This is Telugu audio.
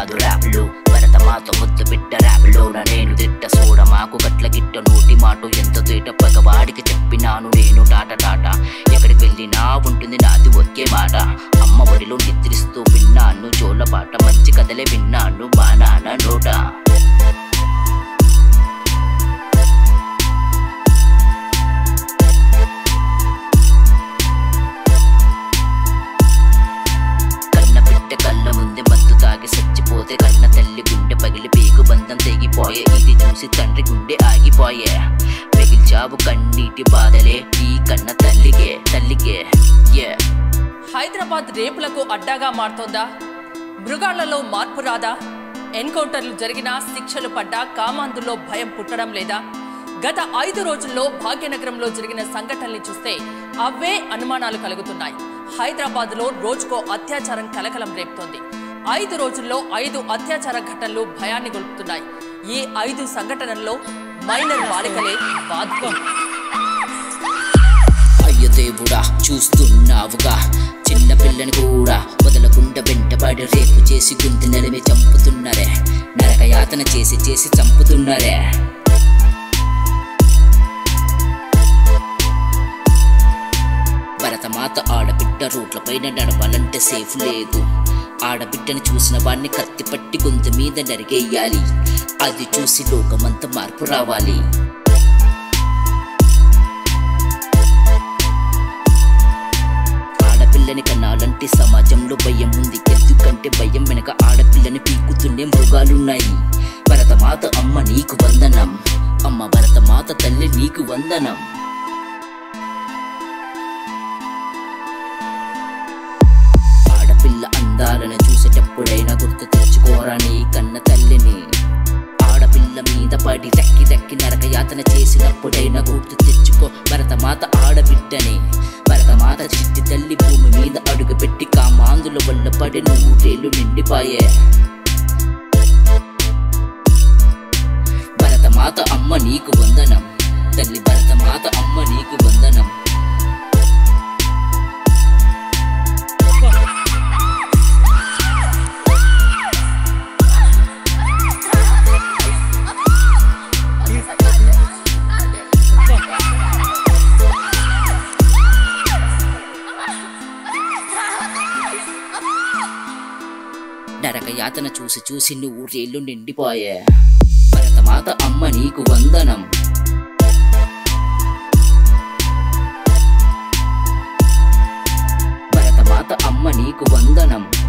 కాదు ర్యాపులు భరతమాత ముద్దు బిడ్డ ర్యాపులోన నేను తిట్ట సూడ మాకు గట్ల గిట్ట నోటి మాట ఎంత తేట పగవాడికి చెప్పినాను నేను టాట టాట ఎక్కడికి వెళ్ళినా ఉంటుంది నాది ఒకే మాట అమ్మ ఒడిలో నిద్రిస్తూ విన్నాను జోల పాట మంచి కథలే విన్నాను మా నాన్న నోట కన్న బిడ్డ కళ్ళ ముందే మత్తు తాగి చచ్చిపోతే కన్న తల్లి గుండె పగిలి పీకు బంధం తెగిపోయే ఇది చూసి తండ్రి గుండె ఆగిపోయే మిగిల్చావు కన్నీటి బాధలే ఈ కన్న తల్లికే తల్లికే యే హైదరాబాద్ రేపులకు అడ్డాగా మారుతోందా మృగాళ్లలో మార్పు రాదా ఎన్కౌంటర్లు జరిగినా శిక్షలు పడ్డా కామాందుల్లో భయం పుట్టడం లేదా గత ఐదు రోజుల్లో భాగ్యనగరంలో జరిగిన సంఘటనల్ని చూస్తే అవే అనుమానాలు కలుగుతున్నాయి హైదరాబాద్లో రోజుకో అత్యాచారం కలకలం రేపుతోంది ఐదు రోజుల్లో ఐదు అత్యాచార ఘటనలు భయాన్ని గొలుపుతున్నాయి ఈ ఐదు సంఘటనల్లో మైనర్ బాలికలే బాధితం అయ్యో దేవుడా చూస్తున్నావుగా చిన్న పిల్లని కూడా వదలకుండా వెంటబడి రేపు చేసి గుంతు నలిమి చంపుతున్నారే నరక యాతన చేసి చేసి చంపుతున్నారే భరతమాత ఆడబిడ్డ రోడ్లపైన నడవాలంటే సేఫ్ లేదు ఆడబిడ్డను చూసిన వాడిని కత్తి పట్టి గొంతు మీద నరిగేయాలి అది చూసి లోకమంతా మార్పు రావాలి ఆడపిల్లని కనాలంటే సమాజంలో భయం ఉంది ఎందుకంటే భయం వెనక ఆడపిల్లని పీకుతుండే మృగాలున్నాయి భరతమాత అమ్మ నీకు వందనం అమ్మ భరతమాత తల్లి నీకు వందనం ఆడపిల్ల అందాలను చూసేటప్పుడైనా గుర్తు తెచ్చుకోరా నీ కన్న తల్లిని ఆడపిల్ల మీద పడి దక్కి దక్కి నరక యాతన చేసినప్పుడైనా గుర్తు తెచ్చుకో భరతమాత ఆడబిడ్డని భరతమాత చిట్టి తల్లి భూమి మీద అడుగు పెట్టి కామాందుల వల్ల పడి నూరేళ్ళు నిండిపాయే భరతమాత అమ్మ నీకు వందనం తల్లి భరతమాత అమ్మ నీకు వందనం నరక యాతన చూసి చూసి నూరేళ్ళు నిండిపోయే భరతమాత అమ్మ నీకు వందనం భరతమాత అమ్మ నీకు వందనం